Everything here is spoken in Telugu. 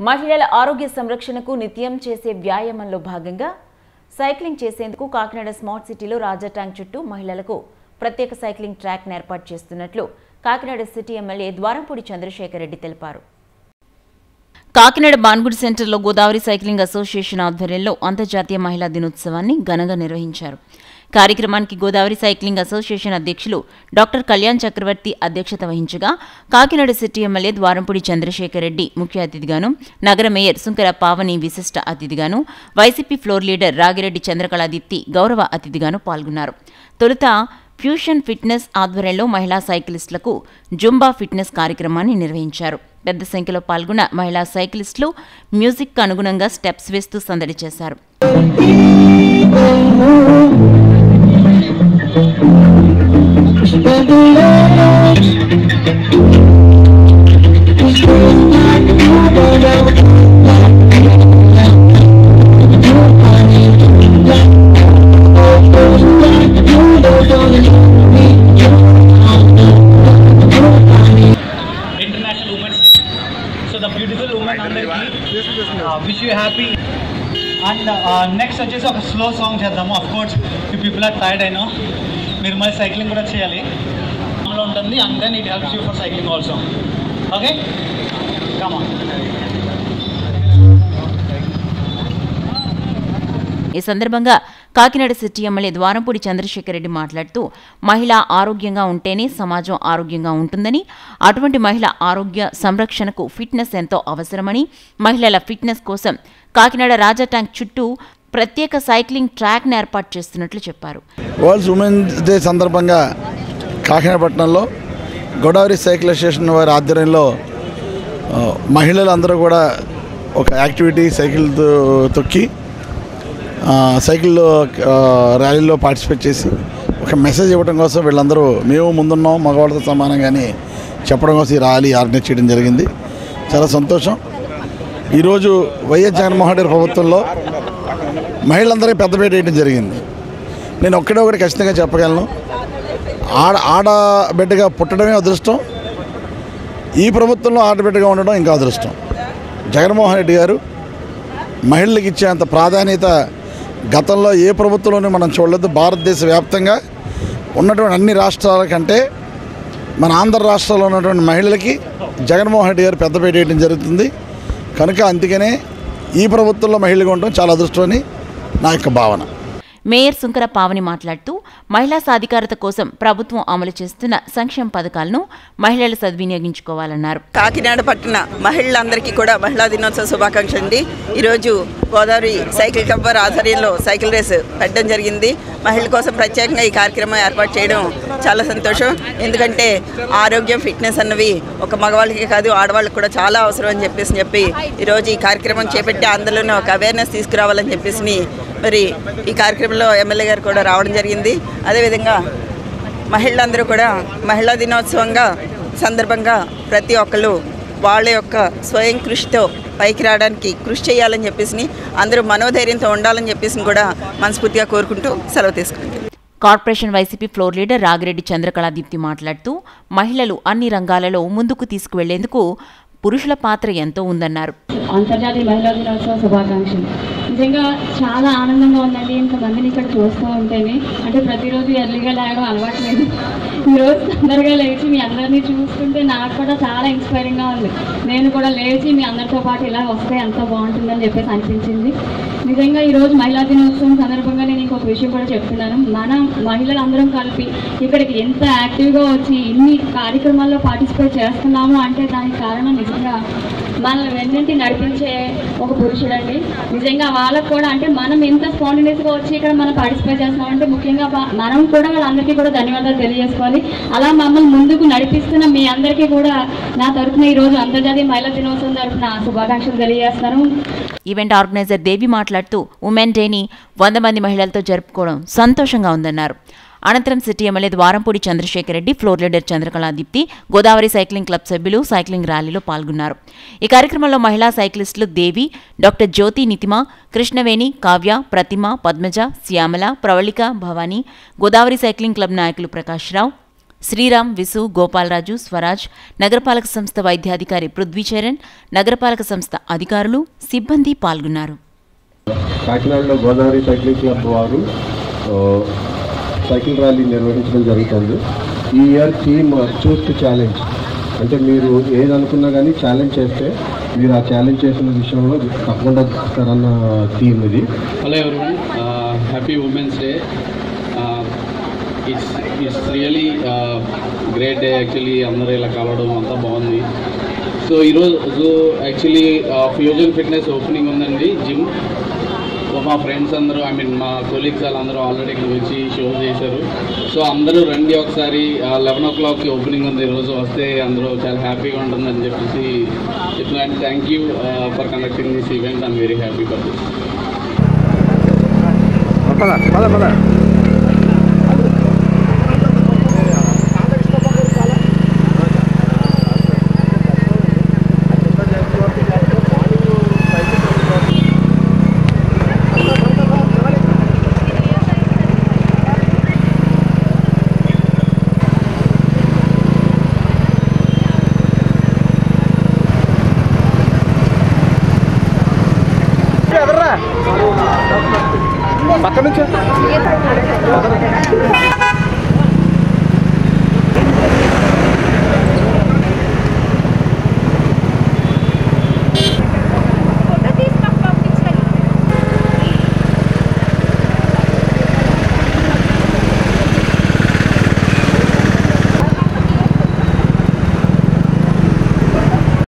మహిళల ఆరోగ్య సంరక్షణకు నిత్యం చేసే వ్యాయామంలో భాగంగా సైక్లింగ్ చేసేందుకు కాకినాడ స్మార్ట్ సిటీలో రాజా ట్యాంక్ చుట్టూ మహిళలకు ప్రత్యేక సైక్లింగ్ ట్రాక్ను ఏర్పాటు చేస్తున్నట్లు కాకినాడ సిటీ ఎమ్మెల్యే ద్వారంపూడి చంద్రశేఖర్ రెడ్డి తెలిపారు కాకినాడ బాన్గుడి సెంటర్లో గోదావరి సైక్లింగ్ అసోసియేషన్ ఆధ్వర్యంలో అంతర్జాతీయ మహిళా దినోత్సవాన్ని ఘనంగా నిర్వహించారు కార్యక్రమానికి గోదావరి సైక్లింగ్ అసోసియేషన్ అధ్యక్షులు డాక్టర్ కళ్యాణ్ చక్రవర్తి అధ్యక్షత వహించగా కాకినాడ సిటీ ఎమ్మెల్యే ద్వారంపూడి చంద్రశేఖర్ రెడ్డి ముఖ్య అతిథిగాను నగర మేయర్ సుంకర పావని విశిష్ట అతిథిగాను YCP floor leader Ragireddy Chandrakaladeepthi గౌరవ అతిథిగాను పాల్గొన్నారు తొలుత ఫ్యూషన్ ఫిట్నెస్ ఆధ్వర్యంలో మహిళా సైక్లిస్టులకు జుంబా ఫిట్నెస్ కార్యక్రమాన్ని నిర్వహించారు పెద్ద సంఖ్యలో పాల్గొన్న మహిళా సైక్లిస్టులు మ్యూజిక్ అనుగుణంగా స్టెప్స్ వేస్తూ సందడి చేశారు International Women's Day. So the beautiful women అందరికీ wish you happy and next వచ్చేసి ఒక స్లో సాంగ్ చేద్దాము అఫ్ కోర్స్ ఈ పీపుల్ ఆర్ టైర్డ్ అయినా మీరు మళ్ళీ సైక్లింగ్ కూడా చేయాలి అందులో ఉంటుంది and then it helps you for cycling also okay comma ఈ సందర్భంగా కాకినాడ సిటీ ఎమ్మెల్యే ద్వారంపూడి చంద్రశేఖర్ రెడ్డి మాట్లాడుతూ మహిళ ఆరోగ్యంగా ఉంటేనే సమాజం ఆరోగ్యంగా ఉంటుందని అటువంటి మహిళ ఆరోగ్య సంరక్షణకు ఫిట్నెస్ ఎంతో అవసరమని మహిళల ఫిట్నెస్ కోసం కాకినాడ రాజా ట్యాంక్ చుట్టూ ప్రత్యేక సైక్లింగ్ ట్రాక్ను ఏర్పాటు చేస్తున్నట్లు చెప్పారు వరల్డ్స్ ఉమెన్స్ డే సందర్భంగా కాకినాడ పట్టణంలో గోదావరి సైకిల్ అసోసియేషన్ వారి ఆధ్వర్యంలో ఆ, మహిళలందరూ కూడా ఒక యాక్టివిటీ సైకిల్ తో- తొక్కి ఆ, సైకిల్లో ఆ, ర్యాలీలో పార్టిసిపేట్ చేసి ఒక మెసేజ్ ఇవ్వడం కోసం వీళ్ళందరూ మేము ముందున్నాం మగవాళ్ళతో సమానంగానే చెప్పడం కోసం ఈ ర్యాలీ ఆర్గనైజ్ చేయడం జరిగింది చాలా సంతోషం ఈరోజు వైఎస్ జగన్మోహన్ రెడ్డి ప్రభుత్వంలో మహిళలందరికీ పెద్దపేట వేయడం జరిగింది నేను ఒక్కడే ఒకటి ఖచ్చితంగా చెప్పగలను ఆడ ఆడబిడ్డగా పుట్టడమే అదృష్టం ఈ ప్రభుత్వంలో ఆడబిడ్డగా ఉండడం ఇంకా అదృష్టం జగన్మోహన్ రెడ్డి గారు మహిళలకు ఇచ్చేంత ప్రాధాన్యత గతంలో ఏ ప్రభుత్వంలోనూ మనం చూడలేదు భారతదేశ వ్యాప్తంగా ఉన్నటువంటి అన్ని రాష్ట్రాల కంటే మన ఆంధ్ర రాష్ట్రాల్లో ఉన్నటువంటి మహిళలకి జగన్మోహన్ రెడ్డి గారు పెద్దపేట వేయడం జరుగుతుంది కనుక అందుకనే ఈ ప్రభుత్వంలో మహిళగా ఉండడం చాలా అదృష్టం అని నా యొక్క భావన మేయర్ సుంకర పావని మాట్లాడుతూ మహిళా సాధికారత కోసం ప్రభుత్వం అమలు చేస్తున్న సంక్షేమ పథకాలను మహిళలు సద్వినియోగించుకోవాలన్నారు కాకినాడ పట్టణ మహిళలందరికీ కూడా మహిళా దినోత్సవ శుభాకాంక్షలు అండి ఈరోజు గోదావరి సైకిల్ క్లబ్ వారి ఆధ్వర్యంలో సైకిల్ రేస్ పెట్టడం జరిగింది మహిళల కోసం ప్రత్యేకంగా ఈ కార్యక్రమం ఏర్పాటు చేయడం చాలా సంతోషం ఎందుకంటే ఆరోగ్యం ఫిట్నెస్ అన్నవి ఒక మగవాళ్ళకి కాదు ఆడవాళ్ళకి కూడా చాలా అవసరం అని చెప్పేసి చెప్పి ఈరోజు ఈ కార్యక్రమం చేపట్టి అందులోనే ఒక అవేర్నెస్ తీసుకురావాలని చెప్పేసి మరి ఈ కార్యక్రమంలో ఎమ్మెల్యే గారు కూడా రావడం జరిగింది అదేవిధంగా మహిళలందరూ కూడా మహిళా దినోత్సవంగా సందర్భంగా ప్రతి ఒక్కరు వాళ్ళ యొక్క స్వయం కృషితో పైకి రావడానికి కృషి చేయాలని చెప్పేసి అందరూ మనోధైర్యంతో ఉండాలని చెప్పేసి కూడా మనస్ఫూర్తిగా కోరుకుంటూ సెలవు తీసుకుంటాం corporation YCP floor leader Ragireddy Chandrakaladeepthi మాట్లాడుతూ మహిళలు అన్ని రంగాలలో ముందుకు తీసుకువెళ్లేందుకు పురుషుల పాత్ర ఎంతో ఉందన్నారు అంతర్జాతీయ మహిళా దినోత్సవ శుభాకాంక్షలు నిజంగా చాలా ఆనందంగా ఉందండి ఇంతమందిని ఇక్కడ చూస్తూ ఉంటేనే అంటే ప్రతిరోజు ఎర్లీగా లేవడం అలవాట్లేదు ఈరోజు తొందరగా లేచి మీ అందరినీ చూస్తుంటే నాకు కూడా చాలా ఇన్స్పైరింగ్గా ఉంది నేను కూడా లేచి మీ అందరితో పాటు ఇలా వస్తే ఎంత బాగుంటుందని చెప్పేసి అనిపించింది నిజంగా ఈరోజు మహిళా దినోత్సవం సందర్భంగా నేను ఇంకొక విషయం కూడా చెప్తున్నాను మన మహిళలందరం కలిపి ఇక్కడికి ఎంత యాక్టివ్గా వచ్చి ఇన్ని కార్యక్రమాల్లో పార్టిసిపేట్ చేస్తున్నాము అంటే దానికి కారణం నిజంగా మనల్ని వెన్నంటి నడిపించే ఒక పురుషుడండి నిజంగా వాళ్ళకు కూడా అంటే మనం ఎంత స్పాండినియస్గా వచ్చి ఇక్కడ మనం పార్టిసిపేట్ చేస్తున్నామంటే ముఖ్యంగా వా- మనం కూడా వాళ్ళందరికీ కూడా ధన్యవాదాలు తెలియజేసుకోవాలి అలా మమ్మల్ని ముందుకు నడిపిస్తున్న మీ అందరికీ కూడా నా తరఫున ఈరోజు అంతర్జాతీయ మహిళా దినోత్సవం తరఫున శుభాకాంక్షలు తెలియజేస్తున్నాను ఈవెంట్ ఆర్గనైజర్ దేవి మాట్లాడుతూ ఉమెన్ డేని వంద మంది మహిళలతో జరుపుకోవడం సంతోషంగా ఉందన్నారు అనంతరం city MLA Dwarampudi Chandrasekhar Reddy floor leader Chandrakaladeepthi Godavari cycling club సభ్యులు సైక్లింగ్ ర్యాలీలో పాల్గొన్నారు ఈ కార్యక్రమంలో మహిళా సైక్లిస్టులు Devi doctor Jyothi Nitima Krishnaveni Kavya Prathima Padmaja Syamala Pravallika Bhavani Godavari cycling club నాయకులు ప్రకాష్ రావు శ్రీరామ్ విసు గోపాలరాజు స్వరాజ్ నగరపాలక సంస్థ వైద్యాధికారి పృథ్వీచరణ్ నగరపాలక సంస్థ అధికారులు సిబ్బంది పాల్గొన్నారు కాకినాడలో గోదావరి సైక్లింగ్ క్లబ్ వారు ఆ, సైకిల్ ర్యాలీ నిర్వహించడం జరుగుతుంది ఈ year theme choose to challenge అంటే మీరు ఏది అనుకున్నా కానీ ఛాలెంజ్ చేస్తే మీరు ఆ ఛాలెంజ్ చేసిన విషయంలో తప్పకుండా గెలుస్తారన్న థీమ్ ఇది Hello everyone, uh, happy Women's Day. Uh, it's it's really uh, great day actually అందరూ ఇలా కలవడం అంతా బాగుంది సో ఈరోజు యాక్చువల్లీ ఫ్యూజన్ ఫిట్నెస్ ఓపెనింగ్ ఉందండి జిమ్ సో మా ఫ్రెండ్స్ అందరూ ఐ మీన్ మా కొలీగ్స్ వాళ్ళందరూ ఆల్రెడీ ఇక్కడ వచ్చి షో చేశారు సో అందరూ రండి ఒకసారి లెవెన్ ఓ క్లాక్కి ఓపెనింగ్ ఉంది ఈరోజు వస్తే అందరూ చాలా హ్యాపీగా ఉంటుందని చెప్పేసి చెప్తున్నాను thank you for conducting this event I'm very happy for this పక్క నుంచి